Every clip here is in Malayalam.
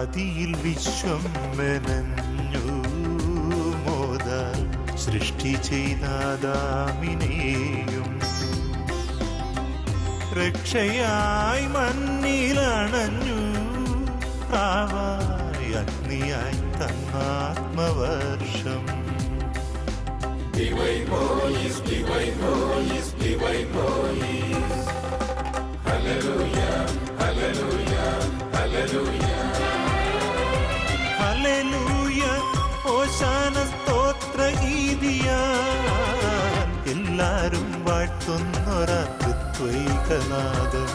ആദിയിൽ വിശ്വം മെനഞ്ഞു മോദാൽ സൃഷ്ടി ചെയ്താദാമിനെയും രക്ഷയായി മണ്ണിലണഞ്ഞു പ്രാവായി അഗ്നിയായി തന്നാത്മവർഷം ഹല്ലേലൂയ ഓശാന സ്തോത്ര ഗീതിയാൽ എല്ലാരും വാഴ്ത്തുന്നൊരത്വൈകനാഥം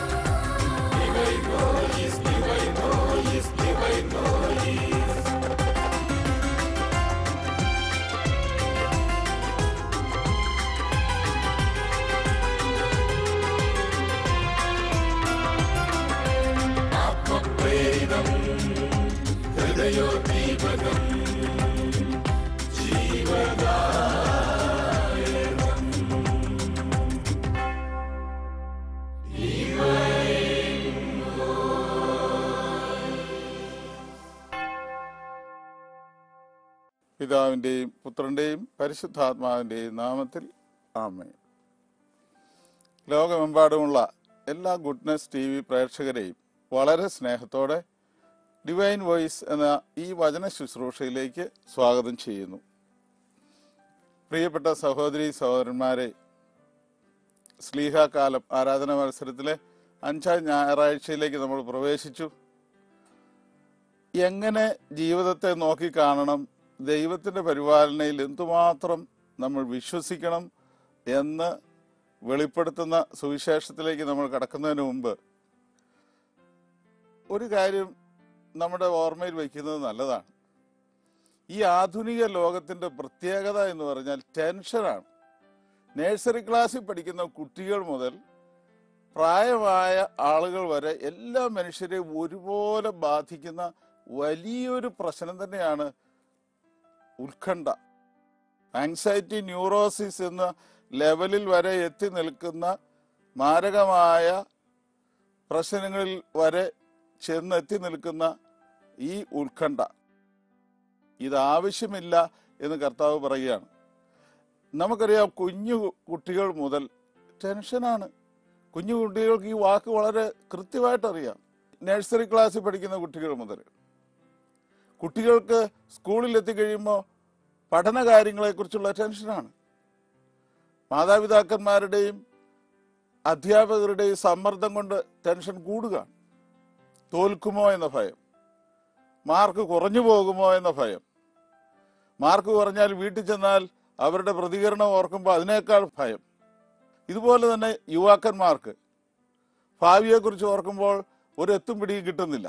പിതാവിൻ്റെയും പുത്രൻ്റെയും പരിശുദ്ധാത്മാവിൻ്റെയും നാമത്തിൽ ആമേ ലോകമെമ്പാടുമുള്ള എല്ലാ ഗുഡ്നസ് ടി വി പ്രേക്ഷകരെയും വളരെ സ്നേഹത്തോടെ ഡിവൈൻ വോയിസ് എന്ന ഈ വചന ശുശ്രൂഷയിലേക്ക് സ്വാഗതം ചെയ്യുന്നു പ്രിയപ്പെട്ട സഹോദരി സഹോദരന്മാരെ സ്ലീഹാകാലം ആരാധന മത്സരത്തിലെ അഞ്ചാം ഞായറാഴ്ചയിലേക്ക് നമ്മൾ പ്രവേശിച്ചു എങ്ങനെ ജീവിതത്തെ നോക്കിക്കാണണം ദൈവത്തിൻ്റെ പരിപാലനയിൽ എന്തുമാത്രം നമ്മൾ വിശ്വസിക്കണം എന്ന് വെളിപ്പെടുത്തുന്ന സുവിശേഷത്തിലേക്ക് നമ്മൾ കടക്കുന്നതിന് മുമ്പ് ഒരു കാര്യം നമ്മുടെ ഓർമ്മയിൽ വയ്ക്കുന്നത് നല്ലതാണ് ഈ ആധുനിക ലോകത്തിൻ്റെ പ്രത്യേകത എന്ന് പറഞ്ഞാൽ ടെൻഷനാണ് നഴ്സറി ക്ലാസ്സിൽ പഠിക്കുന്ന കുട്ടികൾ മുതൽ പ്രായമായ ആളുകൾ വരെ എല്ലാ മനുഷ്യരെയും ഒരുപോലെ ബാധിക്കുന്ന വലിയൊരു പ്രശ്നം തന്നെയാണ് ഉത്കണ്ഠ ആങ്സൈറ്റി ന്യൂറോസിസ് എന്ന ലെവലിൽ വരെ എത്തി നിൽക്കുന്ന മാരകമായ പ്രശ്നങ്ങളിൽ വരെ ചെന്നെത്തി നിൽക്കുന്ന ഈ ഉത്കണ്ഠ ഇത് ആവശ്യമില്ല എന്ന് കർത്താവ് പറയുകയാണ് നമുക്കറിയാം കുഞ്ഞു കുട്ടികൾ മുതൽ ടെൻഷനാണ് കുഞ്ഞു കുട്ടികൾക്ക് ഈ വാക്ക് വളരെ കൃത്യമായിട്ട് അറിയാം നഴ്സറി ക്ലാസ്സിൽ പഠിക്കുന്ന കുട്ടികൾ മുതൽ കുട്ടികൾക്ക് സ്കൂളിൽ എത്തിക്കഴിയുമ്പോൾ പഠന കാര്യങ്ങളെക്കുറിച്ചുള്ള ടെൻഷനാണ് മാതാപിതാക്കന്മാരുടെയും അധ്യാപകരുടെയും സമ്മർദ്ദം കൊണ്ട് ടെൻഷൻ കൂടുകയാണ് തോൽക്കുമോ എന്ന ഭയം മാർക്ക് കുറഞ്ഞു പോകുമോ എന്ന ഭയം മാർക്ക് കുറഞ്ഞാൽ വീട്ടിൽ ചെന്നാൽ അവരുടെ പ്രതികരണം ഓർക്കുമ്പോൾ അതിനേക്കാൾ ഭയം ഇതുപോലെ തന്നെ യുവാക്കന്മാർക്ക് ഭാവിയെക്കുറിച്ച് ഓർക്കുമ്പോൾ ഒരു എത്തും പിടിയും കിട്ടുന്നില്ല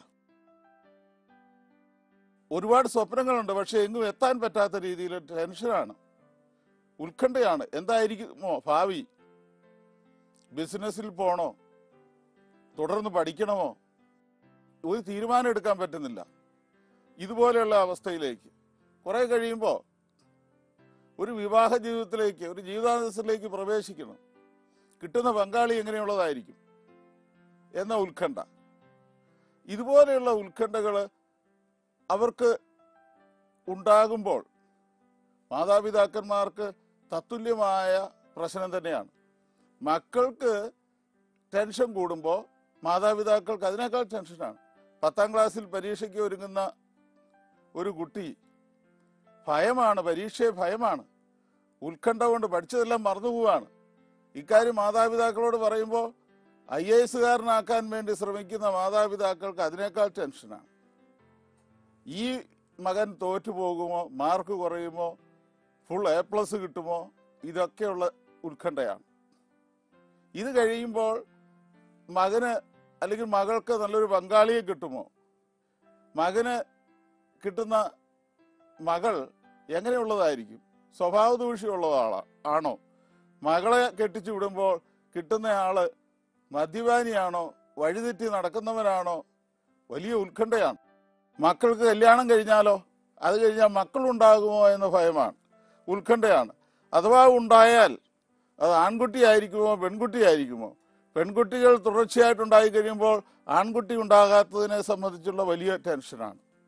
ഒരുപാട് സ്വപ്നങ്ങളുണ്ട് പക്ഷെ എങ്ങും എത്താൻ പറ്റാത്ത രീതിയിൽ ടെൻഷനാണ് ഉത്കണ്ഠയാണ് എന്തായിരിക്കുമോ ഭാവി ബിസിനസ്സിൽ പോണോ തുടർന്ന് പഠിക്കണമോ ഒരു തീരുമാനം എടുക്കാൻ പറ്റുന്നില്ല ഇതുപോലെയുള്ള അവസ്ഥയിലേക്ക് കുറെ കഴിയുമ്പോൾ ഒരു വിവാഹ ജീവിതത്തിലേക്ക് ഒരു ജീവിതാന്തസ്സിലേക്ക് പ്രവേശിക്കണം കിട്ടുന്ന പങ്കാളി എങ്ങനെയുള്ളതായിരിക്കും എന്ന ഉത്കണ്ഠ ഇതുപോലെയുള്ള ഉത്കണ്ഠകൾ അവർക്ക് ഉണ്ടാകുമ്പോൾ മാതാപിതാക്കന്മാർക്ക് തത്തുല്യമായ പ്രശ്നം തന്നെയാണ് മക്കൾക്ക് ടെൻഷൻ കൂടുമ്പോൾ മാതാപിതാക്കൾക്ക് അതിനേക്കാൾ ടെൻഷനാണ് പത്താം ക്ലാസ്സിൽ പരീക്ഷയ്ക്ക് ഒരുങ്ങുന്ന ഒരു കുട്ടി ഭയമാണ് പരീക്ഷയെ ഭയമാണ് ഉത്കണ്ഠ കൊണ്ട് പഠിച്ചതെല്ലാം മറന്നുപോവാണ് ഇക്കാര്യം മാതാപിതാക്കളോട് പറയുമ്പോൾ ഐ എ എസുകാരനാക്കാൻ വേണ്ടി ശ്രമിക്കുന്ന മാതാപിതാക്കൾക്ക് അതിനേക്കാൾ ടെൻഷനാണ് ഈ മകൻ തോറ്റു പോകുമോ മാർക്ക് കുറയുമോ ഫുൾ എ പ്ലസ് കിട്ടുമോ ഇതൊക്കെയുള്ള ഉത്കണ്ഠയാണ് ഇത് കഴിയുമ്പോൾ മകന് അല്ലെങ്കിൽ മകൾക്ക് നല്ലൊരു പങ്കാളിയെ കിട്ടുമോ മകന് കിട്ടുന്ന മകൾ എങ്ങനെയുള്ളതായിരിക്കും സ്വഭാവ ദൂഷ്യമുള്ള ആളാ ആണോ മകളെ കെട്ടിച്ചു വിടുമ്പോൾ കിട്ടുന്ന ആള് മദ്യപാനിയാണോ വഴിതെറ്റി നടക്കുന്നവനാണോ വലിയ ഉത്കണ്ഠയാണ് മക്കൾക്ക് കല്യാണം കഴിഞ്ഞാലോ അത് കഴിഞ്ഞാൽ മക്കളുണ്ടാകുമോ എന്ന ഭയമാണ് ഉത്കണ്ഠയാണ് അഥവാ ഉണ്ടായാൽ അത് ആൺകുട്ടിയായിരിക്കുമോ പെൺകുട്ടിയായിരിക്കുമോ പെൺകുട്ടികൾ തുടർച്ചയായിട്ടുണ്ടായി കഴിയുമ്പോൾ ആൺകുട്ടി ഉണ്ടാകാത്തതിനെ സംബന്ധിച്ചുള്ള വലിയ ടെൻഷനാണ്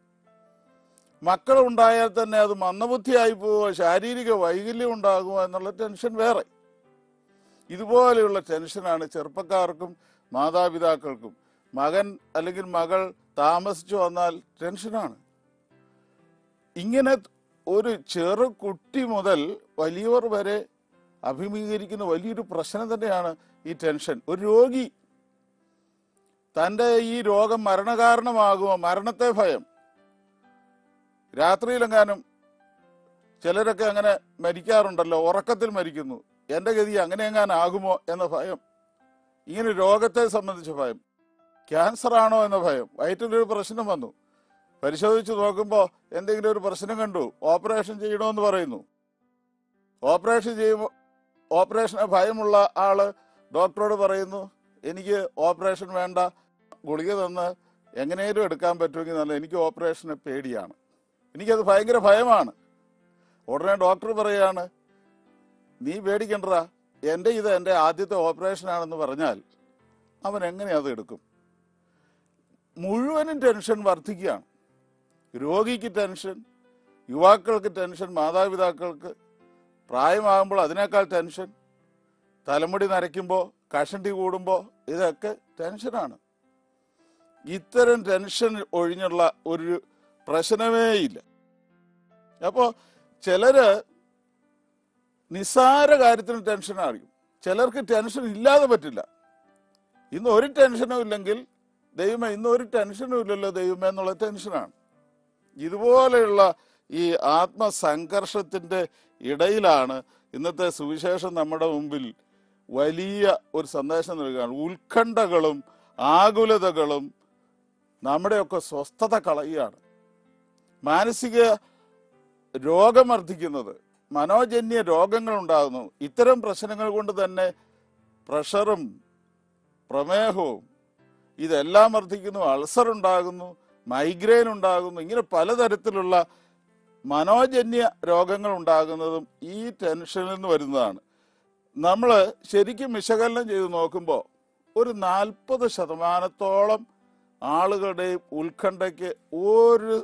മക്കളുണ്ടായാൽ തന്നെ അത് മന്ദബുദ്ധിയായി പോവുക ശാരീരിക വൈകല്യം ഉണ്ടാകുമോ എന്നുള്ള ടെൻഷൻ വേറെ ഇതുപോലെയുള്ള ടെൻഷനാണ് ചെറുപ്പക്കാർക്കും മാതാപിതാക്കൾക്കും മകൻ അല്ലെങ്കിൽ മകൾ താമസിച്ചു വന്നാൽ ടെൻഷനാണ് ഇങ്ങനെ ഒരു ചെറു കുട്ടി മുതൽ വലിയവർ വരെ അഭിമുഖീകരിക്കുന്ന വലിയൊരു പ്രശ്നം തന്നെയാണ് ഈ ടെൻഷൻ ഒരു രോഗി തൻ്റെ ഈ രോഗം മരണകാരണമാകുമോ മരണത്തെ ഭയം രാത്രിയിലെങ്ങാനും ചിലരൊക്കെ അങ്ങനെ മരിക്കാറുണ്ടല്ലോ ഉറക്കത്തിൽ മരിക്കുന്നു എൻ്റെ ഗതി അങ്ങനെ എങ്ങാനാകുമോ എന്ന ഭയം ഇങ്ങനെ രോഗത്തെ സംബന്ധിച്ച ഭയം ക്യാൻസർ ആണോ എന്ന ഭയം വയറ്റിലൊരു പ്രശ്നം വന്നു പരിശോധിച്ച് നോക്കുമ്പോൾ എന്തെങ്കിലും ഒരു പ്രശ്നം കണ്ടു ഓപ്പറേഷൻ ചെയ്യണമെന്ന് പറയുന്നു ഓപ്പറേഷൻ ചെയ്യുമ്പോൾ ഓപ്പറേഷന് ഭയമുള്ള ആള് ഡോക്ടറോട് പറയുന്നു എനിക്ക് ഓപ്പറേഷൻ വേണ്ട ഗുളിക തന്ന് എങ്ങനെയും എടുക്കാൻ പറ്റുമെങ്കിൽ നല്ല എനിക്ക് ഓപ്പറേഷന് പേടിയാണ് എനിക്കത് ഭയങ്കര ഭയമാണ് ഉടനെ ഡോക്ടർ പറയാണ് നീ പേടിക്കണ്ടടാ എൻ്റെ ഇത് എൻ്റെ ആദ്യത്തെ ഓപ്പറേഷനാണെന്ന് പറഞ്ഞാൽ അവൻ എങ്ങനെ അത് എടുക്കും മുഴുവനും ടെൻഷൻ വർദ്ധിക്കുകയാണ് രോഗിക്ക് ടെൻഷൻ യുവാക്കൾക്ക് ടെൻഷൻ മാതാപിതാക്കൾക്ക് പ്രായമാകുമ്പോൾ അതിനേക്കാൾ ടെൻഷൻ തലമുടി നരയ്ക്കുമ്പോൾ കഷണ്ടി കൂടുമ്പോൾ ഇതൊക്കെ ടെൻഷനാണ് ഇത്തരം ടെൻഷൻ ഒഴിഞ്ഞുള്ള ഒരു പ്രശ്നമേ ഇല്ല അപ്പോൾ ചിലര് നിസ്സാര കാര്യത്തിന് ടെൻഷൻ അറിയും ചിലർക്ക് ടെൻഷൻ ഇല്ലാതെ പറ്റില്ല ഇന്ന് ഒരു ടെൻഷനും ഇല്ലെങ്കിൽ ദൈവമേ ഇന്ന് ഒരു ടെൻഷനും ഇല്ലല്ലോ ദൈവമേ എന്നുള്ള ടെൻഷനാണ് ഇതുപോലെയുള്ള ഈ ആത്മസംഘർഷത്തിന്റെ ഇടയിലാണ് ഇന്നത്തെ സുവിശേഷം നമ്മുടെ മുമ്പിൽ വലിയ ഒരു സന്ദേശം നൽകുകയാണ് ഉത്കണ്ഠകളും ആകുലതകളും നമ്മുടെയൊക്കെ സ്വസ്ഥത കളയുകയാണ് മാനസിക രോഗം വർദ്ധിക്കുന്നത് മനോജന്യ രോഗങ്ങൾ ഉണ്ടാകുന്നു ഇത്തരം പ്രശ്നങ്ങൾ കൊണ്ട് തന്നെ പ്രഷറും പ്രമേഹവും ഇതെല്ലാം വർദ്ധിക്കുന്നു അൾസർ ഉണ്ടാകുന്നു മൈഗ്രെയിൻ ഉണ്ടാകുന്നു ഇങ്ങനെ പലതരത്തിലുള്ള മനോജന്യ രോഗങ്ങൾ ഉണ്ടാകുന്നതും ഈ ടെൻഷനിൽ നിന്ന് വരുന്നതാണ് നമ്മൾ ശരിക്കും വിശകലനം ചെയ്ത് നോക്കുമ്പോൾ ഒരു നാൽപ്പത് ശതമാനത്തോളം ആളുകളുടെയും ഉത്കണ്ഠയ്ക്ക് ഒരു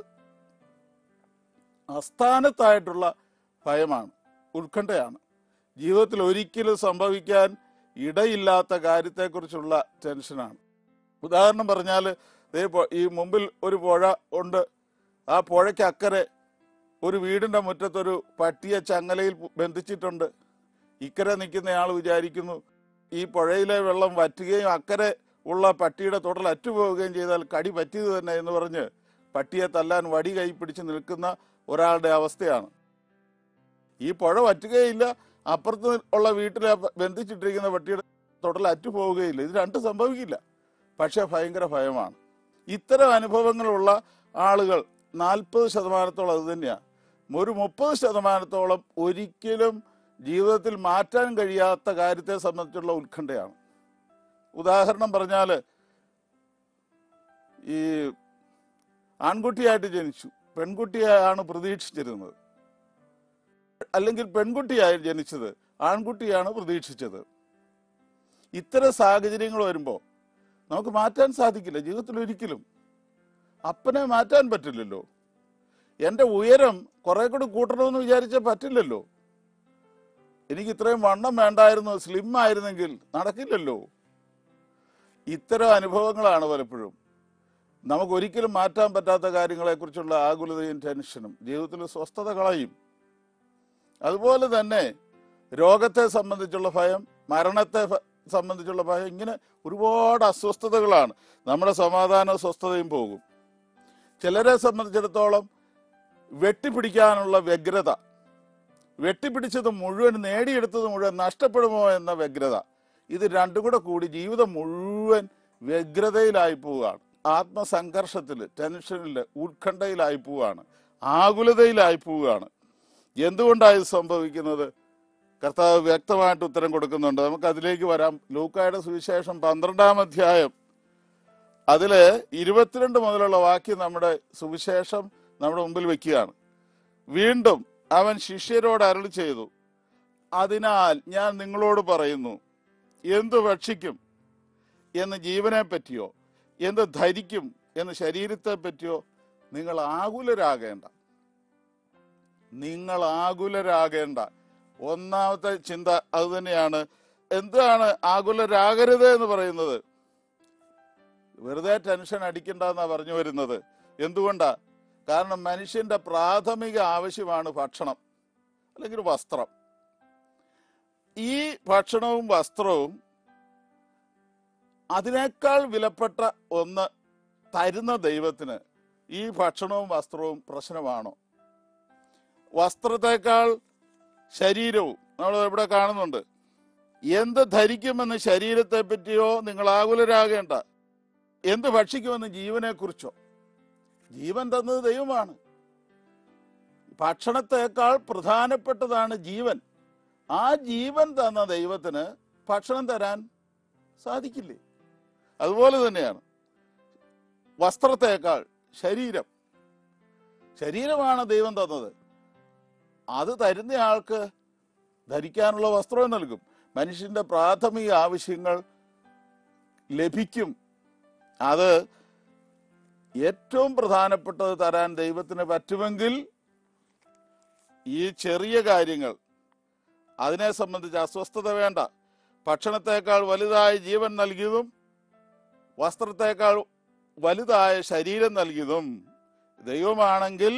അസ്ഥാനത്തായിട്ടുള്ള ഭയമാണ് ഉത്കണ്ഠയാണ് ജീവിതത്തിൽ ഒരിക്കലും സംഭവിക്കാൻ ഇടയില്ലാത്ത കാര്യത്തെക്കുറിച്ചുള്ള ടെൻഷനാണ് ഉദാഹരണം പറഞ്ഞാൽ ദേ പൊ- ഈ മുമ്പിൽ ഒരു പുഴ ഉണ്ട് ആ പുഴയ്ക്ക് അക്കരെ ഒരു വീടിന്റെ മുറ്റത്തൊരു പട്ടിയെ ചങ്ങലയിൽ ബന്ധിച്ചിട്ടുണ്ട് ഇക്കരെ നിൽക്കുന്നയാൾ വിചാരിക്കുന്നു ഈ പുഴയിലെ വെള്ളം വറ്റുകയും അക്കരെ ഉള്ള പട്ടിയുടെ തുടൽ അറ്റുപോവുകയും ചെയ്താൽ കടി പറ്റിയത് തന്നെ എന്ന് പറഞ്ഞ് പട്ടിയെ തല്ലാൻ വടി കൈ പിടിച്ച് നിൽക്കുന്ന ഒരാളുടെ അവസ്ഥയാണ് ഈ പുഴ വറ്റുകയില്ല അപ്പുറത്ത് ഉള്ള വീട്ടിലെ ബന്ധിച്ചിട്ടിരിക്കുന്ന പട്ടിയുടെ തുടൽ അറ്റുപോവുകയില്ല ഇത് രണ്ടും സംഭവിക്കില്ല പക്ഷെ ഭയങ്കര ഭയമാണ് ഇത്തരം അനുഭവങ്ങളുള്ള ആളുകൾ നാൽപ്പത് ശതമാനത്തോളം അത് തന്നെയാണ് ഒരു മുപ്പത് ശതമാനത്തോളം ഒരിക്കലും ജീവിതത്തിൽ മാറ്റാൻ കഴിയാത്ത കാര്യത്തെ സംബന്ധിച്ചുള്ള ഉത്കണ്ഠയാണ് ഉദാഹരണം പറഞ്ഞാൽ ഈ ആൺകുട്ടിയായിട്ട് ജനിച്ചു പെൺകുട്ടിയാണ് പ്രതീക്ഷിച്ചിരുന്നത് അല്ലെങ്കിൽ പെൺകുട്ടിയായി ജനിച്ചത് ആൺകുട്ടിയാണ് പ്രതീക്ഷിച്ചത് ഇത്തരം സാഹചര്യങ്ങൾ വരുമ്പോൾ നമുക്ക് മാറ്റാൻ സാധിക്കില്ല ജീവിതത്തിൽ ഒരിക്കലും അപ്പനെ മാറ്റാൻ പറ്റില്ലല്ലോ എൻ്റെ ഉയരം കുറെ കൂടി കൂട്ടണമെന്ന് വിചാരിച്ചാൽ പറ്റില്ലല്ലോ എനിക്ക് ഇത്രയും വണ്ണം വേണ്ടായിരുന്നു സ്ലിം ആയിരുന്നെങ്കിൽ നടക്കില്ലല്ലോ ഇത്തരം അനുഭവങ്ങളാണ് പലപ്പോഴും നമുക്ക് ഒരിക്കലും മാറ്റാൻ പറ്റാത്ത കാര്യങ്ങളെക്കുറിച്ചുള്ള ആകുലതയും ടെൻഷനും ജീവിതത്തിൽ സ്വസ്ഥത കളയും അതുപോലെ തന്നെ രോഗത്തെ സംബന്ധിച്ചുള്ള ഭയം മരണത്തെ ഭ- സംബന്ധിച്ചുള്ള ഭയം ഇങ്ങനെ ഒരുപാട് അസ്വസ്ഥതകളാണ് നമ്മുടെ സമാധാനവും സ്വസ്ഥതയും പോകും ചിലരെ സംബന്ധിച്ചിടത്തോളം വെട്ടിപ്പിടിക്കാനുള്ള വ്യഗ്രത വെട്ടിപ്പിടിച്ചത് മുഴുവൻ നേടിയെടുത്തത് മുഴുവൻ നഷ്ടപ്പെടുമോ എന്ന വ്യഗ്രത ഇത് രണ്ടും കൂടെ കൂടി ജീവിതം മുഴുവൻ വ്യഗ്രതയിലായി പോവുകയാണ് ആത്മസംഘർഷത്തിൽ ടെൻഷനിൽ ഉത്കണ്ഠയിലായി പോവുകയാണ് ആകുലതയിലായി പോവുകയാണ് എന്തുകൊണ്ടാണ് ഇത് സംഭവിക്കുന്നത് കർത്താവ് വ്യക്തമായിട്ട് ഉത്തരം കൊടുക്കുന്നുണ്ട് നമുക്ക് അതിലേക്ക് വരാം ലൂക്കായുടെ സുവിശേഷം പന്ത്രണ്ടാം അധ്യായം അതില് ഇരുപത്തിരണ്ട് മുതലുള്ള വാക്യം നമ്മുടെ സുവിശേഷം നമ്മുടെ മുമ്പിൽ വെക്കുകയാണ് വീണ്ടും അവൻ ശിഷ്യരോട് അരുളി ചെയ്തു അതിനാൽ ഞാൻ നിങ്ങളോട് പറയുന്നു എന്തു ഭക്ഷിക്കും എന്ന് ജീവനെ പറ്റിയോ എന്ത് ധരിക്കും എന്ന് ശരീരത്തെ പറ്റിയോ നിങ്ങൾ ആകുലരാകേണ്ട നിങ്ങൾ ആകുലരാകേണ്ട ഒന്നാമത്തെ ചിന്ത അത് തന്നെയാണ് എന്താണ് ആകുലരാകരുത് എന്ന് പറയുന്നത് വെറുതെ ടെൻഷൻ അടിക്കണ്ടെന്നാ പറഞ്ഞു വരുന്നത് എന്തുകൊണ്ടാ കാരണം മനുഷ്യന്റെ പ്രാഥമിക ആവശ്യമാണ് ഭക്ഷണം അല്ലെങ്കിൽ വസ്ത്രം ഈ ഭക്ഷണവും വസ്ത്രവും അതിനേക്കാൾ വിലപ്പെട്ട ഒന്ന് തരുന്ന ദൈവത്തിന് ഈ ഭക്ഷണവും വസ്ത്രവും പ്രശ്നമാണോ വസ്ത്രത്തെക്കാൾ ശരീരവും നമ്മൾ ഇവിടെ കാണുന്നുണ്ട് എന്ത് ധരിക്കുമെന്ന് ശരീരത്തെ പറ്റിയോ നിങ്ങൾ ആകുലരാകേണ്ട എന്ത് ഭക്ഷിക്കുമെന്ന് ജീവനെ കുറിച്ചോ ജീവൻ തന്നത് ദൈവമാണ് ഭക്ഷണത്തെക്കാൾ പ്രധാനപ്പെട്ടതാണ് ജീവൻ ആ ജീവൻ തന്ന ദൈവത്തിന് ഭക്ഷണം തരാൻ സാധിക്കില്ലേ അതുപോലെ തന്നെയാണ് വസ്ത്രത്തെക്കാൾ ശരീരം ശരീരമാണ് ദൈവം തന്നത് അത് തരുന്ന ആൾക്ക് ധരിക്കാനുള്ള വസ്ത്രം നൽകും മനുഷ്യന്റെ പ്രാഥമിക ആവശ്യങ്ങൾ ലഭിക്കും അത് ഏറ്റവും പ്രധാനപ്പെട്ടത് തരാൻ ദൈവത്തിന് പറ്റുമെങ്കിൽ ഈ ചെറിയ കാര്യങ്ങൾ അതിനെ സംബന്ധിച്ച് അസ്വസ്ഥത വേണ്ട ഭക്ഷണത്തെക്കാൾ വലുതായ ജീവൻ നൽകിയതും വസ്ത്രത്തെക്കാൾ വലുതായ ശരീരം നൽകിയതും ദൈവമാണെങ്കിൽ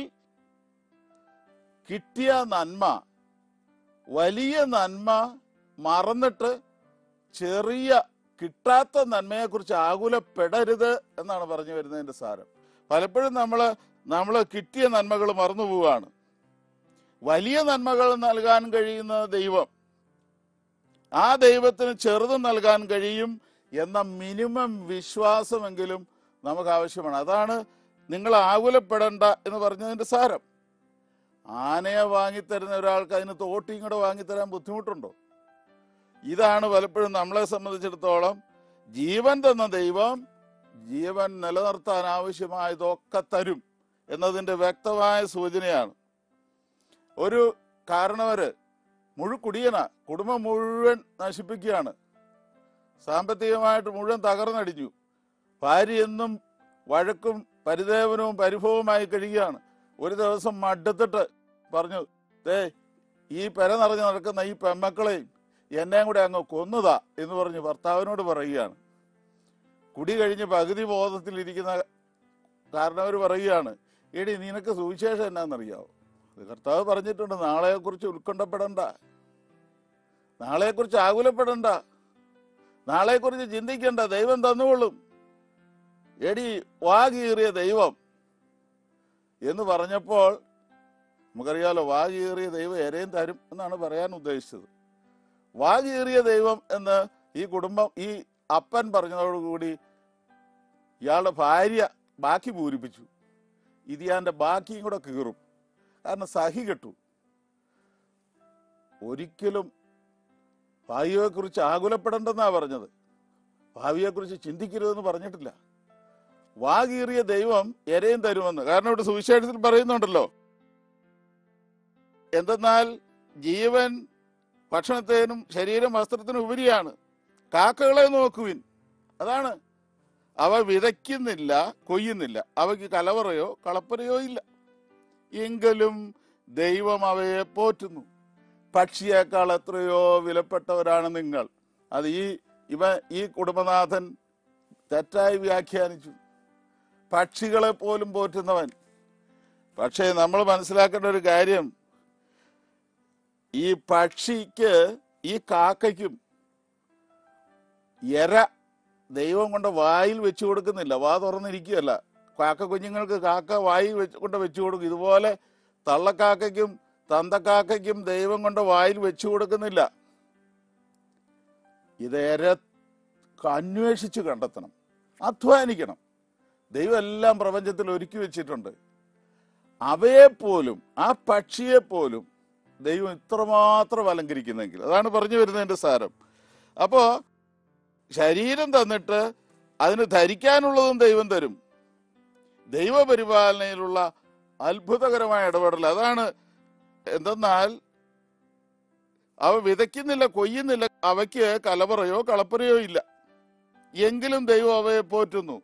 കിട്ടിയ നന്മ വലിയ നന്മ മറന്നിട്ട് ചെറിയ കിട്ടാത്ത നന്മയെക്കുറിച്ച് ആകുലപ്പെടരുത് എന്നാണ് പറഞ്ഞു വരുന്നതിന്റെ സാരം പലപ്പോഴും നമ്മൾ നമ്മൾ കിട്ടിയ നന്മകൾ മറന്നു പോവുകയാണ് വലിയ നന്മകൾ നൽകാൻ കഴിയുന്ന ദൈവം ആ ദൈവത്തിന് ചെറുത് നൽകാൻ കഴിയും എന്ന മിനിമം വിശ്വാസമെങ്കിലും നമുക്ക് ആവശ്യമാണ് അതാണ് നിങ്ങൾ ആകുലപ്പെടേണ്ട എന്ന് പറഞ്ഞതിന്റെ സാരം ആനയെ വാങ്ങിത്തരുന്ന ഒരാൾക്ക് അതിന് തോട്ടിയും കൂടെ വാങ്ങിത്തരാൻ ബുദ്ധിമുട്ടുണ്ടോ ഇതാണ് പലപ്പോഴും നമ്മളെ സംബന്ധിച്ചിടത്തോളം ജീവൻ തന്ന ദൈവം ജീവൻ നിലനിർത്താൻ ആവശ്യമായതൊക്കെ തരും എന്നതിന്റെ വ്യക്തമായ സൂചനയാണ് ഒരു കാരണവര് മുഴുക്കുടിയന കുടുംബം മുഴുവൻ നശിപ്പിക്കുകയാണ് സാമ്പത്തികമായിട്ട് മുഴുവൻ തകർന്നടിഞ്ഞു ഭാര്യ എന്നും വഴക്കും പരിദേവനവും പരിഭവവുമായി കഴിയുകയാണ് ഒരു ദിവസം മടുത്തിട്ട് പറഞ്ഞു ദേ ഈ പെര നിറഞ്ഞു നടക്കുന്ന ഈ പെമ്മക്കളെയും എന്നെയും കൂടെ അങ്ങ് കൊന്നുതാ എന്ന് പറഞ്ഞ് ഭർത്താവിനോട് പറയുകയാണ് കുടി കഴിഞ്ഞ് പകുതി ബോധത്തിലിരിക്കുന്ന കാരണവർ പറയുകയാണ് എടി നിനക്ക് സുവിശേഷം എന്നാന്നറിയാവോ അത് കർത്താവ് പറഞ്ഞിട്ടുണ്ട് നാളെക്കുറിച്ച് ഉത്കണ്ഠപ്പെടണ്ട നാളെക്കുറിച്ച് ആകുലപ്പെടണ്ട നാളെക്കുറിച്ച് ചിന്തിക്കണ്ട ദൈവം തന്നുകൊള്ളും എടി വാകീറിയ ദൈവം എന്ന് പറഞ്ഞപ്പോൾ നമുക്കറിയാലോ വാകീറിയ ദൈവം എരയും തരും എന്നാണ് പറയാൻ ഉദ്ദേശിച്ചത് വാകീറിയ ദൈവം എന്ന് ഈ കുടുംബം ഈ അപ്പൻ പറഞ്ഞതോടുകൂടി ഇയാളുടെ ഭാര്യ ബാക്കി പൂരിപ്പിച്ചു ഇത് ഞാൻ്റെ ബാക്കിയും കൂടെ കീറും കാരണം സഹി കെട്ടു ഒരിക്കലും ഭാവിയെക്കുറിച്ച് ആകുലപ്പെടേണ്ടെന്നാ പറഞ്ഞത് ഭാവിയെക്കുറിച്ച് ചിന്തിക്കരുതെന്ന് പറഞ്ഞിട്ടില്ല വാകീറിയ ദൈവം എരയും തരുമെന്ന് കാരണം ഇവിടെ സുവിശേഷത്തിൽ പറയുന്നുണ്ടല്ലോ എന്തെന്നാൽ ജീവൻ ഭക്ഷണത്തിനും ശരീരം വസ്ത്രത്തിനും ഉപരിയാണ് കാക്കകളെ നോക്കുവിൻ അതാണ് അവ വിതയ്ക്കുന്നില്ല കൊയ്യുന്നില്ല അവയ്ക്ക് കലവറയോ കളപ്പരയോ ഇല്ല എങ്കിലും ദൈവം അവയെ പോറ്റുന്നു പക്ഷിയേക്കാൾ എത്രയോ വിലപ്പെട്ടവരാണ് നിങ്ങൾ അത് ഈ ഇവ ഈ കുടുംബനാഥൻ തെറ്റായി വ്യാഖ്യാനിച്ചു പക്ഷികളെ പോലും പോറ്റുന്നവൻ പക്ഷേ നമ്മൾ മനസ്സിലാക്കേണ്ട ഒരു കാര്യം ഈ പക്ഷിക്ക് ഈ കാക്കയ്ക്കും എര ദൈവം കൊണ്ട് വായിൽ വെച്ചു കൊടുക്കുന്നില്ല വാ തുറന്നിരിക്കുകയല്ല കാക്ക കുഞ്ഞുങ്ങൾക്ക് കാക്ക വായിൽ വെച്ച് കൊണ്ട് വെച്ചു കൊടുക്കും ഇതുപോലെ തള്ളക്കാക്കയ്ക്കും തന്തക്കാക്കയ്ക്കും ദൈവം കൊണ്ട് വായിൽ വെച്ചു കൊടുക്കുന്നില്ല ഇത് എര അന്വേഷിച്ച് കണ്ടെത്തണം അധ്വാനിക്കണം ദൈവം എല്ലാം പ്രപഞ്ചത്തിൽ ഒരുക്കി വെച്ചിട്ടുണ്ട് അവയെപ്പോലും ആ പക്ഷിയെപ്പോലും ദൈവം ഇത്രമാത്രം അലങ്കരിക്കുന്നെങ്കിൽ അതാണ് പറഞ്ഞു വരുന്നതിന്റെ സാരം അപ്പോ ശരീരം തന്നിട്ട് അതിന് ധരിക്കാനുള്ളതും ദൈവം തരും ദൈവപരിപാലനയിലുള്ള അത്ഭുതകരമായ ഇടപെടൽ അതാണ് എന്തെന്നാൽ അവ വിതയ്ക്കുന്നില്ല കൊയ്യുന്നില്ല അവയ്ക്ക് കലവറയോ കളപ്പറയോ ഇല്ല എങ്കിലും ദൈവം അവയെ പോറ്റുന്നു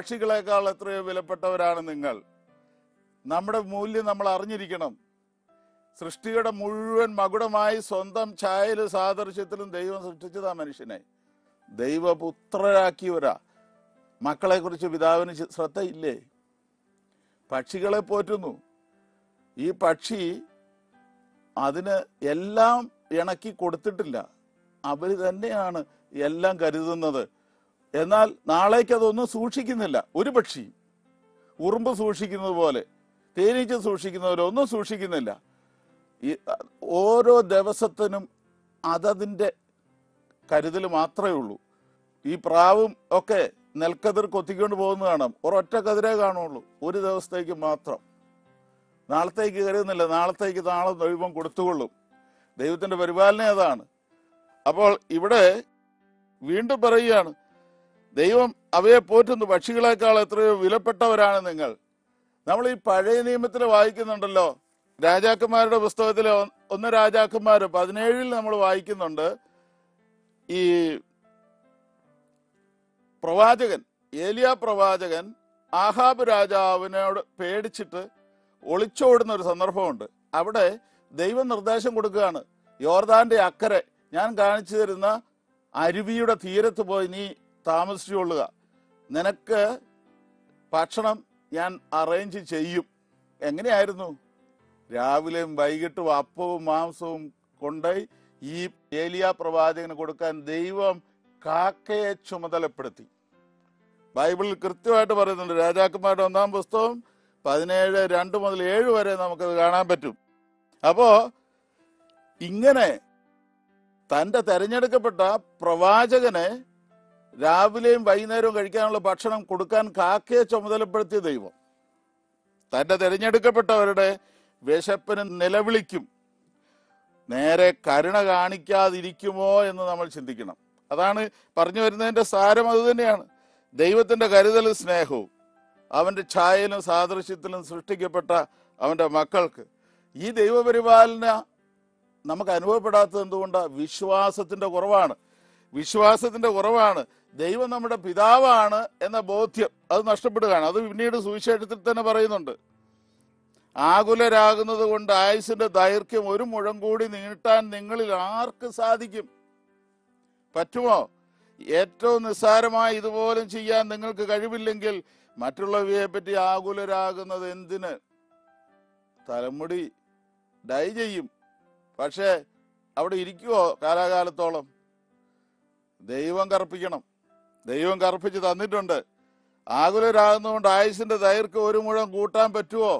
പക്ഷികളെക്കാൾ എത്രയോ വിലപ്പെട്ടവരാണ് നിങ്ങൾ നമ്മുടെ മൂല്യം നമ്മൾ അറിഞ്ഞിരിക്കണം സൃഷ്ടിയുടെ മുഴുവൻ മകുടമായി സ്വന്തം ഛായയിലും സാദൃശ്യത്തിലും ദൈവം സൃഷ്ടിച്ചതാ മനുഷ്യനെ ദൈവപുത്രരാക്കിയവരാ മക്കളെ കുറിച്ച് പിതാവിന് ചി- ശ്രദ്ധയില്ലേ പക്ഷികളെ പോറ്റുന്നു ഈ പക്ഷി അതിന് എല്ലാം ഇണക്കി കൊടുത്തിട്ടില്ല അവര് തന്നെയാണ് എല്ലാം കരുതുന്നത് എന്നാൽ നാളേക്ക് അതൊന്നും സൂക്ഷിക്കുന്നില്ല ഒരു പക്ഷി ഉറുമ്പ് സൂക്ഷിക്കുന്നത് പോലെ തേനീച്ച സൂക്ഷിക്കുന്ന പോലെ ഒന്നും സൂക്ഷിക്കുന്നില്ല ഈ അ, ഓരോ ദിവസത്തിനും അതതിൻ്റെ കരുതൽ മാത്രമേ ഉള്ളൂ ഈ പ്രാവും ഒക്കെ നെൽക്കതിർ കൊത്തിക്കൊണ്ട് പോകുന്നത് കാണാം ഒരൊറ്റ കതിരേ കാണുള്ളൂ ഒരു ദിവസത്തേക്ക് മാത്രം നാളത്തേക്ക് കരുതുന്നില്ല നാളത്തേക്ക് നാളെ ദൈവം കൊടുത്തുകൊള്ളും ദൈവത്തിന്റെ പരിപാലന അതാണ് അപ്പോൾ ഇവിടെ വീണ്ടും പറയുകയാണ് ദൈവം അവയെ പോറ്റുന്നു പക്ഷികളെക്കാൾ എത്രയോ വിലപ്പെട്ടവരാണ് നിങ്ങൾ നമ്മൾ ഈ പഴയ നിയമത്തിൽ വായിക്കുന്നുണ്ടല്ലോ രാജാക്കന്മാരുടെ പുസ്തകത്തിലെ ഒ- ഒന്ന് രാജാക്കന്മാർ പതിനേഴിൽ നമ്മൾ വായിക്കുന്നുണ്ട് ഈ പ്രവാചകൻ ഏലിയ പ്രവാചകൻ ആഹാബ് രാജാവിനോട് പേടിച്ചിട്ട് ഒളിച്ചോടുന്ന ഒരു സന്ദർഭമുണ്ട് അവിടെ ദൈവം നിർദ്ദേശം കൊടുക്കുകയാണ് യോർദാന്റെ അക്കരെ ഞാൻ കാണിച്ചു തരുന്ന അരുവിയുടെ തീരത്ത് പോയി നീ താമസിച്ചുകൊള്ളുക നിനക്ക് ഭക്ഷണം ഞാൻ അറേഞ്ച് ചെയ്യും എങ്ങനെയായിരുന്നു രാവിലെയും വൈകിട്ടും അപ്പവും മാംസവും കൊണ്ടുപോയി ഈ ഏലിയ പ്രവാചകന് കൊടുക്കാൻ ദൈവം കാക്കയെ ചുമതലപ്പെടുത്തി ബൈബിളിൽ കൃത്യമായിട്ട് പറയുന്നുണ്ട് രാജാക്കന്മാരുടെ ഒന്നാം പുസ്തകം പതിനേഴ് രണ്ട് മുതൽ ഏഴ് വരെ നമുക്കത് കാണാൻ പറ്റും അപ്പോ ഇങ്ങനെ തന്റെ തെരഞ്ഞെടുക്കപ്പെട്ട പ്രവാചകനെ രാവിലെയും വൈകുന്നേരവും കഴിക്കാനുള്ള ഭക്ഷണം കൊടുക്കാൻ കാക്കയെ ചുമതലപ്പെടുത്തിയ ദൈവം തന്റെ തിരഞ്ഞെടുക്കപ്പെട്ടവരുടെ വിശപ്പിന് നിലവിളിക്കും നേരെ കരുണ കാണിക്കാതിരിക്കുമോ എന്ന് നമ്മൾ ചിന്തിക്കണം അതാണ് പറഞ്ഞു വരുന്നതിന്റെ സാരം അത് തന്നെയാണ് ദൈവത്തിന്റെ കരുതലും സ്നേഹവും അവന്റെ ഛായയിലും സാദൃശ്യത്തിലും സൃഷ്ടിക്കപ്പെട്ട അവന്റെ മക്കൾക്ക് ഈ ദൈവപരിപാലന നമുക്ക് അനുഭവപ്പെടാത്തത് എന്തുകൊണ്ടാണ് വിശ്വാസത്തിന്റെ കുറവാണ് വിശ്വാസത്തിന്റെ കുറവാണ് ദൈവം നമ്മുടെ പിതാവാണ് എന്ന ബോധ്യം അത് നഷ്ടപ്പെടുകയാണ് അത് പിന്നീട് സുവിശേഷത്തിൽ തന്നെ പറയുന്നുണ്ട് ആകുലരാകുന്നത് കൊണ്ട് ആയുസിന്റെ ദൈർഘ്യം ഒരു മുഴം കൂടി നീട്ടാൻ നിങ്ങളിൽ ആർക്ക് സാധിക്കും പറ്റുമോ ഏറ്റവും നിസ്സാരമായ ഇതുപോലും ചെയ്യാൻ നിങ്ങൾക്ക് കഴിവില്ലെങ്കിൽ മറ്റുള്ളവയെ പറ്റി ആകുലരാകുന്നത് എന്തിന് തലമുടി ഡൈ ചെയ്യും പക്ഷേ അവിടെ ഇരിക്കുവോ കാലാകാലത്തോളം ദൈവം കറുപ്പിക്കണം ദൈവം കറുപ്പിച്ച് തന്നിട്ടുണ്ട് ആകുലരാകുന്നതുകൊണ്ട് ആയുസിന്റെ ദൈർഘ്യം ഒരു മുഴം കൂട്ടാൻ പറ്റുമോ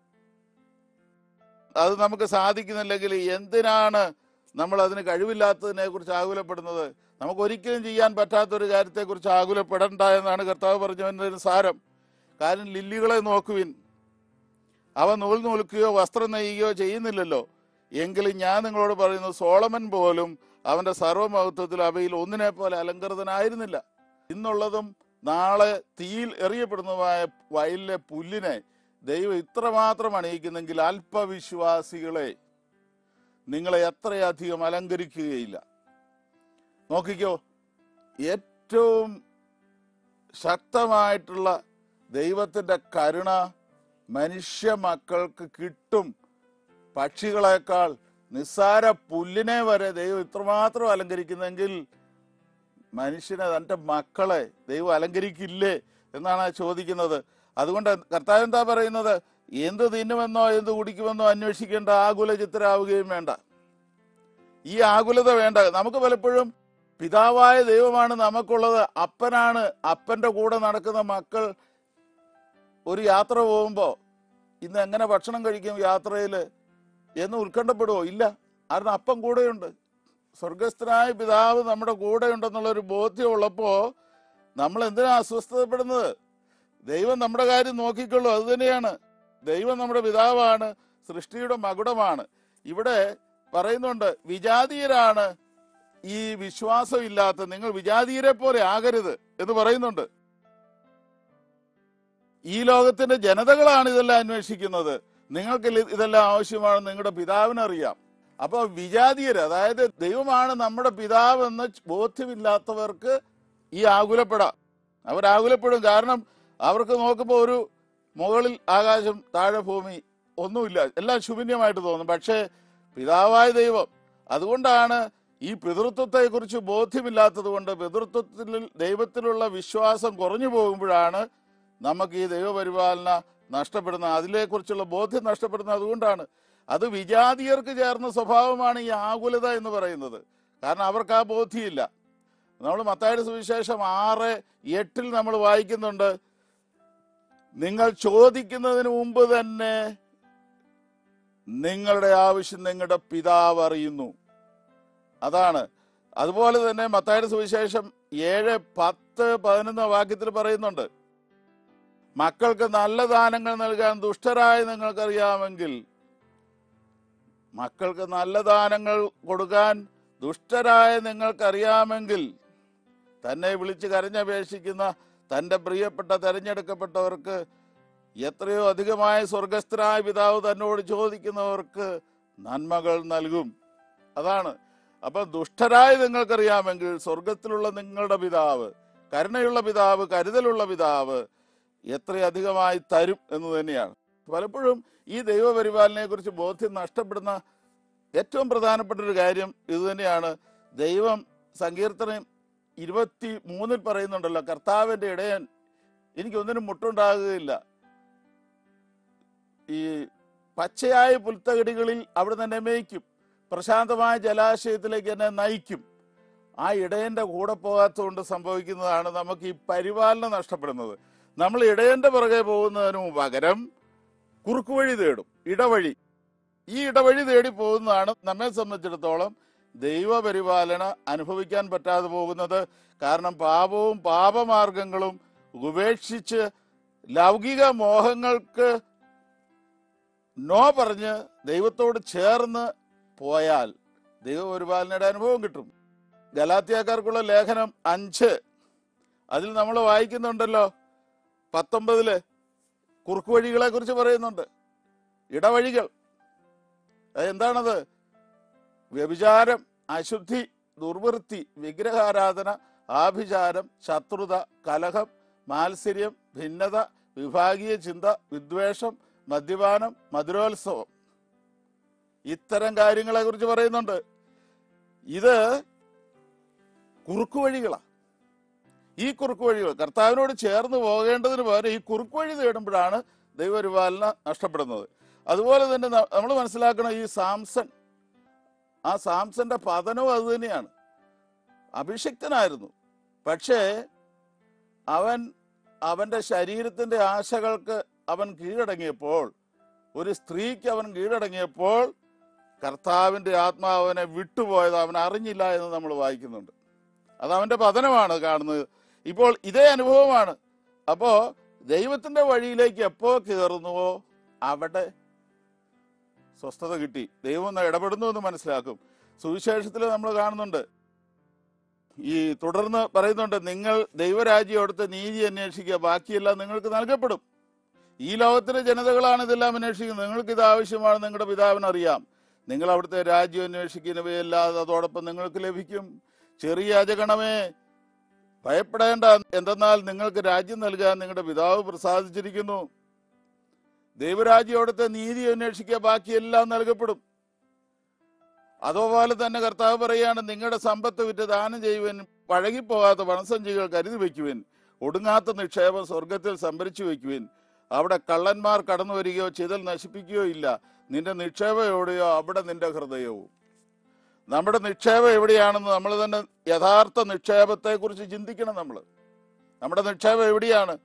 അത് നമുക്ക് സാധിക്കുന്നില്ലെങ്കിൽ എന്തിനാണ് നമ്മൾ അതിന് കഴിവില്ലാത്തതിനെ കുറിച്ച് ആകുലപ്പെടുന്നത് നമുക്ക് ഒരിക്കലും ചെയ്യാൻ പറ്റാത്ത ഒരു കാര്യത്തെക്കുറിച്ച് ആകുലപ്പെടണ്ട എന്നാണ് കർത്താവ് പറഞ്ഞതിന്റെ സാരം കാരണം ലില്ലികളെ നോക്കുവിൻ അവ നൂൽ നൂൽക്കുകയോ വസ്ത്രം നെയ്യുകയോ ചെയ്യുന്നില്ലല്ലോ എങ്കിലും ഞാൻ നിങ്ങളോട് പറയുന്നു സോളമൻ പോലും അവന്റെ സർവമഹത്വത്തിൽ അവയിൽ ഒന്നിനെ പോലെ അലങ്കൃതനായിരുന്നില്ല ഇന്നുള്ളതും നാളെ തീയിൽ എറിയപ്പെടുന്നതുമായ വയലിലെ പുല്ലിനെ ദൈവം ഇത്രമാത്രം അണിയിക്കുന്നെങ്കിൽ അല്പവിശ്വാസികളെ നിങ്ങളെ എത്രയധികം അലങ്കരിക്കുകയില്ല നോക്കിക്കോ ഏറ്റവും ശക്തമായിട്ടുള്ള ദൈവത്തിന്റെ കരുണ മനുഷ്യ മക്കൾക്ക് കിട്ടും പക്ഷികളെക്കാൾ നിസ്സാര പുല്ലിനെ വരെ ദൈവം ഇത്രമാത്രം അലങ്കരിക്കുന്നെങ്കിൽ മനുഷ്യനെ തന്റെ മക്കളെ ദൈവം അലങ്കരിക്കില്ലേ എന്നാണ് ആ ചോദിക്കുന്നത് അതുകൊണ്ട് കർത്താവ് എന്താ പറയുന്നത് എന്ത് തിന്നുമെന്നോ എന്ത് കുടിക്കുമെന്നോ അന്വേഷിക്കേണ്ട ആകുല ചിത്തരാവുകയും വേണ്ട ഈ ആകുലത വേണ്ട നമുക്ക് പലപ്പോഴും പിതാവായ ദൈവമാണ് നമുക്കുള്ളത് അപ്പനാണ് അപ്പന്റെ കൂടെ നടക്കുന്ന മക്കൾ ഒരു യാത്ര പോകുമ്പോ ഇന്ന് എങ്ങനെ ഭക്ഷണം കഴിക്കും യാത്രയിൽ എന്ന് ഉത്കണ്ഠപ്പെടുവോ ഇല്ല കാരണം അപ്പം കൂടെയുണ്ട് സ്വർഗസ്ഥനായ പിതാവ് നമ്മുടെ കൂടെ ഉണ്ടെന്നുള്ള ഒരു ബോധ്യം ഉള്ളപ്പോ നമ്മൾ എന്തിനാ അസ്വസ്ഥതപ്പെടുന്നത് ദൈവം നമ്മുടെ കാര്യം നോക്കിക്കൊള്ളൂ അത് തന്നെയാണ് ദൈവം നമ്മുടെ പിതാവാണ് സൃഷ്ടിയുടെ മകുടമാണ് ഇവിടെ പറയുന്നുണ്ട് വിജാതീയരാണ് ഈ വിശ്വാസം ഇല്ലാത്ത നിങ്ങൾ വിജാതീയരെ പോലെ ആകരുത് എന്ന് പറയുന്നുണ്ട് ഈ ലോകത്തിന്റെ ജനതകളാണ് ഇതെല്ലാം അന്വേഷിക്കുന്നത് നിങ്ങൾക്ക് ഇല്ല- ഇതെല്ലാം ആവശ്യമാണെന്ന് നിങ്ങളുടെ പിതാവിനറിയാം അപ്പൊ വിജാതീയര് അതായത് ദൈവമാണ് നമ്മുടെ പിതാവ് എന്ന് ബോധ്യമില്ലാത്തവർക്ക് ഈ ആകുലപ്പെടാം അവർ ആകുലപ്പെടും കാരണം അവർക്ക് നോക്കുമ്പോൾ ഒരു മുകളിൽ ആകാശം താഴെ ഭൂമി ഒന്നുമില്ല എല്ലാം ശൂന്യമായിട്ട് തോന്നും പക്ഷേ പിതാവായ ദൈവം അതുകൊണ്ടാണ് ഈ പിതൃത്വത്തെ കുറിച്ച് ബോധ്യമില്ലാത്തത് കൊണ്ട് പിതൃത്വത്തിൽ ദൈവത്തിലുള്ള വിശ്വാസം കുറഞ്ഞു പോകുമ്പോഴാണ് നമുക്ക് ഈ ദൈവപരിപാലന നഷ്ടപ്പെടുന്നത് അതിനെക്കുറിച്ചുള്ള ബോധ്യം നഷ്ടപ്പെടുന്നത് അതുകൊണ്ടാണ് അത് വിജാതീയർക്ക് ചേർന്ന സ്വഭാവമാണ് ഈ ആകുലത എന്ന് പറയുന്നത് കാരണം അവർക്ക് ആ ബോധ്യമില്ല നമ്മൾ മത്തായുടെ സുവിശേഷം ആറ് എട്ടിൽ നമ്മൾ വായിക്കുന്നുണ്ട് നിങ്ങൾ ചോദിക്കുന്നതിന് മുമ്പ് തന്നെ നിങ്ങളുടെ ആവശ്യം നിങ്ങളുടെ പിതാവ് അറിയുന്നു അതാണ് അതുപോലെ തന്നെ മത്തായുടെ സുവിശേഷം ഏഴ് പത്ത് പതിനൊന്ന് വാക്യത്തിൽ പറയുന്നുണ്ട് മക്കൾക്ക് നല്ല ദാനങ്ങൾ നൽകാൻ ദുഷ്ടരായ നിങ്ങൾക്കറിയാമെങ്കിൽ മക്കൾക്ക് നല്ല ദാനങ്ങൾ കൊടുക്കാൻ ദുഷ്ടരായ നിങ്ങൾക്കറിയാമെങ്കിൽ തന്നെ വിളിച്ച് കരഞ്ഞപേക്ഷിക്കുന്ന തൻ്റെ പ്രിയപ്പെട്ട തെരഞ്ഞെടുക്കപ്പെട്ടവർക്ക് എത്രയോ അധികമായ സ്വർഗസ്ഥരായ പിതാവ് തന്നോട് ചോദിക്കുന്നവർക്ക് നന്മകൾ നൽകും അതാണ് അപ്പൊ ദുഷ്ടരായ നിങ്ങൾക്കറിയാമെങ്കിൽ സ്വർഗത്തിലുള്ള നിങ്ങളുടെ പിതാവ് കരുണയുള്ള പിതാവ് കരുതലുള്ള പിതാവ് എത്രയധികമായി തരും എന്ന് തന്നെയാണ് പലപ്പോഴും ഈ ദൈവപരിപാലനയെ കുറിച്ച് ബോധ്യം നഷ്ടപ്പെടുന്ന ഏറ്റവും പ്രധാനപ്പെട്ട ഒരു കാര്യം ഇത് തന്നെയാണ് ദൈവം സങ്കീർത്തനം ഇരുപത്തി മൂന്നിൽ പറയുന്നുണ്ടല്ലോ കർത്താവിന്റെ ഇടയൻ എനിക്കൊന്നിനും മുട്ടുണ്ടാകുകയില്ല ഈ പച്ചയായ പുൽത്തകിടികളിൽ അവിടെ തന്നെ മേയ്ക്കും പ്രശാന്തമായ ജലാശയത്തിലേക്ക് എന്നെ നയിക്കും ആ ഇടയന്റെ കൂടെ പോകാത്തതുകൊണ്ട് സംഭവിക്കുന്നതാണ് നമുക്ക് ഈ പരിപാലനം നഷ്ടപ്പെടുന്നത് നമ്മൾ ഇടയന്റെ പുറകെ പോകുന്നതിന് പകരം കുറുക്കുവഴി തേടും ഇടവഴി ഈ ഇടവഴി തേടി പോകുന്നതാണ് നമ്മെ സംബന്ധിച്ചിടത്തോളം ദൈവപരിപാലന അനുഭവിക്കാൻ പറ്റാതെ പോകുന്നത് കാരണം പാപവും പാപമാർഗങ്ങളും ഉപേക്ഷിച്ച് ലൗകിക മോഹങ്ങൾക്ക് നോ പറഞ്ഞ് ദൈവത്തോട് ചേർന്ന് പോയാൽ ദൈവപരിപാലനയുടെ അനുഭവം കിട്ടും ഗലാത്തിയാക്കാർക്കുള്ള ലേഖനം അഞ്ച് അതിൽ നമ്മൾ വായിക്കുന്നുണ്ടല്ലോ പത്തൊമ്പതില് കുറുക്കുവഴികളെ കുറിച്ച് പറയുന്നുണ്ട് ഇടവഴികൾ അത് എന്താണത് വ്യഭിചാരം അശുദ്ധി ദുർവൃത്തി വിഗ്രഹാരാധന ആഭിചാരം ശത്രുത കലഹം മാത്സര്യം ഭിന്നത വിഭാഗീയ ചിന്ത വിദ്വേഷം മദ്യപാനം മധുരോത്സവം ഇത്തരം കാര്യങ്ങളെ കുറിച്ച് പറയുന്നുണ്ട് ഇത് കുറുക്കുവഴികളാണ് ഈ കുറുക്കുവഴികൾ കർത്താവിനോട് ചേർന്ന് പോകേണ്ടതിന് പകരം ഈ കുറുക്കുവഴി തേടുമ്പോഴാണ് ദൈവപരിപാലന നഷ്ടപ്പെടുന്നത് അതുപോലെ തന്നെ നമ്മൾ മനസ്സിലാക്കണം ഈ സാംസൺ ആ സാംസന്റെ പതനവും അത് തന്നെയാണ് അഭിഷിക്തനായിരുന്നു പക്ഷേ അവൻ അവന്റെ ശരീരത്തിന്റെ ആശകൾക്ക് അവൻ കീഴടങ്ങിയപ്പോൾ ഒരു സ്ത്രീക്ക് അവൻ കീഴടങ്ങിയപ്പോൾ കർത്താവിന്റെ ആത്മാവ് അവനെ വിട്ടുപോയത് അവൻ അറിഞ്ഞില്ല എന്ന് നമ്മൾ വായിക്കുന്നുണ്ട് അത് അവന്റെ പതനമാണ് കാണുന്നത് ഇപ്പോൾ ഇതേ അനുഭവമാണ് അപ്പോ ദൈവത്തിന്റെ വഴിയിലേക്ക് എപ്പോ കയറുന്നുവോ അവിടെ സ്വസ്ഥത കിട്ടി ദൈവം ഒന്ന് ഇടപെടുന്നു എന്ന് മനസ്സിലാക്കും സുവിശേഷത്തിൽ നമ്മൾ കാണുന്നുണ്ട് ഈ തുടർന്ന് പറയുന്നുണ്ട് നിങ്ങൾ ദൈവരാജ്യം എടുത്ത് നീതി അന്വേഷിക്കുക ബാക്കിയെല്ലാം നിങ്ങൾക്ക് നൽകപ്പെടും ഈ ലോകത്തിലെ ജനതകളാണ് ഇതെല്ലാം അന്വേഷിക്കുന്നത് നിങ്ങൾക്ക് ഇത് ആവശ്യമാണ് നിങ്ങളുടെ പിതാവിന് അറിയാം നിങ്ങൾ അവിടുത്തെ രാജ്യം അന്വേഷിക്കുന്നവയല്ലാതെ അതോടൊപ്പം നിങ്ങൾക്ക് ലഭിക്കും ചെറിയ അജഗണമേ ഭയപ്പെടേണ്ട എന്തെന്നാൽ നിങ്ങൾക്ക് രാജ്യം നൽകാൻ നിങ്ങളുടെ പിതാവ് പ്രസാദിച്ചിരിക്കുന്നു ദൈവരാജ്യം അവിടുത്തെ നീതി അന്വേഷിക്കുക ബാക്കിയെല്ലാം നൽകപ്പെടും അതുപോലെ തന്നെ കർത്താവ് പറയാണ് നിങ്ങളുടെ സമ്പത്ത് വിറ്റ് ദാനം ചെയ്യുവാൻ പഴകിപ്പോകാത്ത പണസഞ്ചികൾ കരുതി വയ്ക്കുവിൻ ഒടുങ്ങാത്ത നിക്ഷേപം സ്വർഗത്തിൽ സംഭരിച്ചു വയ്ക്കുവിൻ അവിടെ കള്ളന്മാർ കടന്നു വരികയോ ചിതൽ നശിപ്പിക്കുകയോ ഇല്ല നിന്റെ നിക്ഷേപം എവിടെയോ അവിടെ നിന്റെ ഹൃദയവും നമ്മുടെ നിക്ഷേപം എവിടെയാണെന്ന് നമ്മൾ തന്നെ യഥാർത്ഥ നിക്ഷേപത്തെ കുറിച്ച് ചിന്തിക്കണം നമ്മൾ നമ്മുടെ നിക്ഷേപം എവിടെയാണ്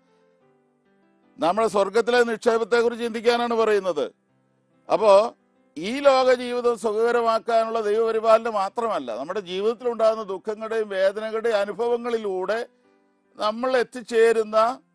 നമ്മൾ സ്വർഗത്തിലെ നിക്ഷേപത്തെ കുറിച്ച് ചിന്തിക്കാനാണ് പറയുന്നത് അപ്പോ ഈ ലോക ജീവിതം സുഖകരമാക്കാനുള്ള ദൈവപരിപാലനം മാത്രമല്ല നമ്മുടെ ജീവിതത്തിൽ ഉണ്ടാകുന്ന ദുഃഖങ്ങളുടെയും വേദനകളുടെയും അനുഭവങ്ങളിലൂടെ നമ്മൾ എത്തിച്ചേരുന്ന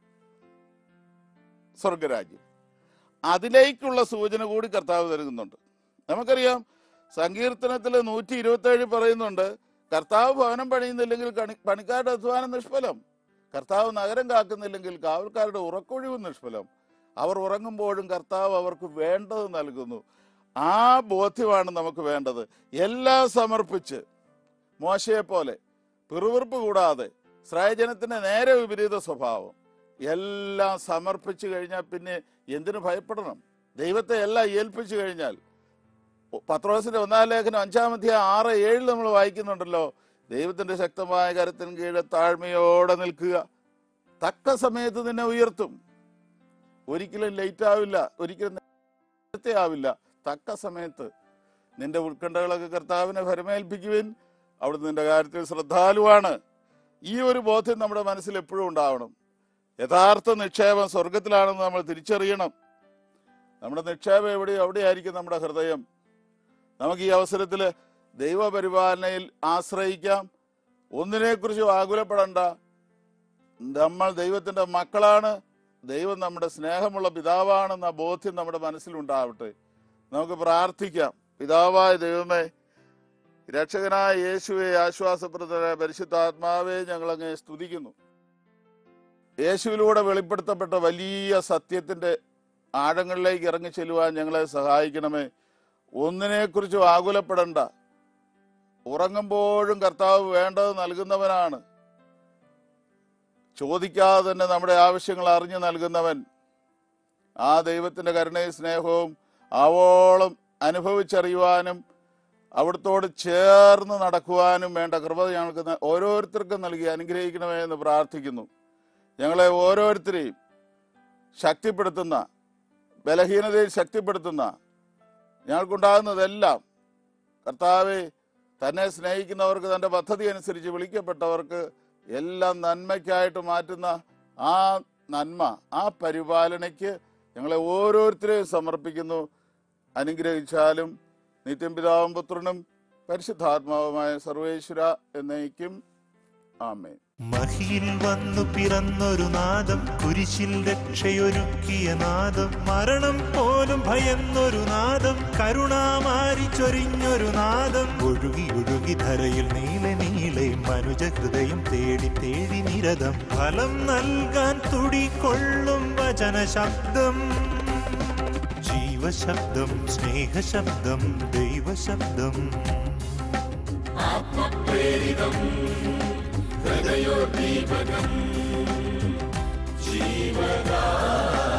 സ്വർഗരാജ്യം അതിലേക്കുള്ള സൂചന കൂടി കർത്താവ് നൽകുന്നുണ്ട് നമുക്കറിയാം സങ്കീർത്തനത്തിൽ നൂറ്റി ഇരുപത്തി ഏഴ് പറയുന്നുണ്ട് കർത്താവ് ഭവനം പണിയുന്നില്ലെങ്കിൽ കണി- പണിക്കാരുടെ അധ്വാനം നിഷ്ഫലം കർത്താവ് നഗരം കാക്കുന്നില്ലെങ്കിൽ കാവൽക്കാരുടെ ഉറക്കൊഴിവ് നിഷ്ഫലം അവർ ഉറങ്ങുമ്പോഴും കർത്താവ് അവർക്ക് വേണ്ടത് നൽകുന്നു ആ ബോധ്യമാണ് നമുക്ക് വേണ്ടത് എല്ലാം സമർപ്പിച്ച് മോശയെ പോലെ പിറുവിറുപ്പ് കൂടാതെ ശ്രയജനത്തിന്റെ നേരെ വിപരീത സ്വഭാവം എല്ലാം സമർപ്പിച്ചു കഴിഞ്ഞാൽ പിന്നെ എന്തിനു ഭയപ്പെടണം ദൈവത്തെ എല്ലാം ഏൽപ്പിച്ചു കഴിഞ്ഞാൽ പത്രോസിന്റെ ഒന്നാം ലേഖനം അഞ്ചാമത്തെ ആറ് ഏഴിൽ നമ്മൾ വായിക്കുന്നുണ്ടല്ലോ ദൈവത്തിന്റെ ശക്തമായ കരത്തിന് കീഴെ താഴ്മയോടെ നിൽക്കുക തക്ക സമയത്ത് നിന്നെ ഉയർത്തും ഒരിക്കലും ലേറ്റ് ആവില്ല ഒരിക്കലും നേരത്തെ ആവില്ല തക്ക സമയത്ത് നിന്റെ ഉത്കണ്ഠകളൊക്കെ കർത്താവിനെ ഫരമേൽപ്പിക്കുവിൻ അവിടുന്ന് നിന്റെ കാര്യത്തിൽ ശ്രദ്ധാലുവാണ് ഈ ഒരു ബോധ്യം നമ്മുടെ മനസ്സിൽ എപ്പോഴും ഉണ്ടാവണം യഥാർത്ഥ നിക്ഷേപം സ്വർഗത്തിലാണെന്ന് നമ്മൾ തിരിച്ചറിയണം നമ്മുടെ നിക്ഷേപം എവിടെ എവിടെയായിരിക്കും നമ്മുടെ ഹൃദയം നമുക്ക് ഈ അവസരത്തിൽ ദൈവപരിപാലനയിൽ ആശ്രയിക്കാം ഒന്നിനെക്കുറിച്ചും ആകുലപ്പെടണ്ട നമ്മൾ ദൈവത്തിന്റെ മക്കളാണ് ദൈവം നമ്മുടെ സ്നേഹമുള്ള പിതാവാണെന്ന ബോധ്യം നമ്മുടെ മനസ്സിലുണ്ടാവട്ടെ നമുക്ക് പ്രാർത്ഥിക്കാം പിതാവായ ദൈവമേ രക്ഷകനായ യേശുവെ ആശ്വാസപ്രദനായ പരിശുദ്ധാത്മാവെ ഞങ്ങളങ്ങ് സ്തുതിക്കുന്നു യേശുവിലൂടെ വെളിപ്പെടുത്തപ്പെട്ട വലിയ സത്യത്തിന്റെ ആഴങ്ങളിലേക്ക് ഇറങ്ങി ചെല്ലുവാൻ ഞങ്ങളെ സഹായിക്കണമേ ഒന്നിനെക്കുറിച്ചും ആകുലപ്പെടണ്ട ഉറങ്ങുമ്പോഴും കർത്താവ് വേണ്ടത് നൽകുന്നവനാണ് ചോദിക്കാതെ തന്നെ നമ്മുടെ ആവശ്യങ്ങൾ അറിഞ്ഞു നൽകുന്നവൻ ആ ദൈവത്തിന്റെ കരുണയും സ്നേഹവും ആവോളം അനുഭവിച്ചറിയുവാനും അവിടുത്തോട് ചേർന്ന് നടക്കുവാനും വേണ്ട കൃപ ഞങ്ങൾക്ക് ന- ഓരോരുത്തർക്കും നൽകി അനുഗ്രഹിക്കണമേ എന്ന് പ്രാർത്ഥിക്കുന്നു ഞങ്ങളെ ഓരോരുത്തരെയും ശക്തിപ്പെടുത്തുന്ന ബലഹീനതയിൽ ശക്തിപ്പെടുത്തുന്ന ഞങ്ങൾക്കുണ്ടാകുന്നതെല്ലാം കർത്താവെ തന്നെ സ്നേഹിക്കുന്നവർക്ക് തൻ്റെ പദ്ധതി അനുസരിച്ച് വിളിക്കപ്പെട്ടവർക്ക് എല്ലാം നന്മയ്ക്കായിട്ട് മാറ്റുന്ന ആ നന്മ ആ പരിപാലനയ്ക്ക് ഞങ്ങളെ ഓരോരുത്തരെയും സമർപ്പിക്കുന്നു അനുഗ്രഹിച്ചാലും നിത്യം പിതാവും പുത്രനും പരിശുദ്ധാത്മാവുമായ സർവേശ്വര എന്നേക്കും ആമേൻ മഹിയിൽ വന്നു പിറന്നൊരു നാദം കുരിശിൽ രക്ഷയൊരുക്കിയ നാദം മരണം പോലും ഭയന്നൊരു നാദം കരുണാമാരി ചൊരിഞ്ഞൊരു നാദം ഒഴുകി ഒഴുകി ധരയിൽ നീളെ നീളെ മനുജ ഹൃദയം തേടി തേടി നിരതം ഫലം നൽകാൻ തുടികൊള്ളും വചന ശബ്ദം ജീവശബ്ദം സ്നേഹശബ്ദം ദൈവശബ്ദം ഹൃദയോദ്ദീപകം ജീവദാ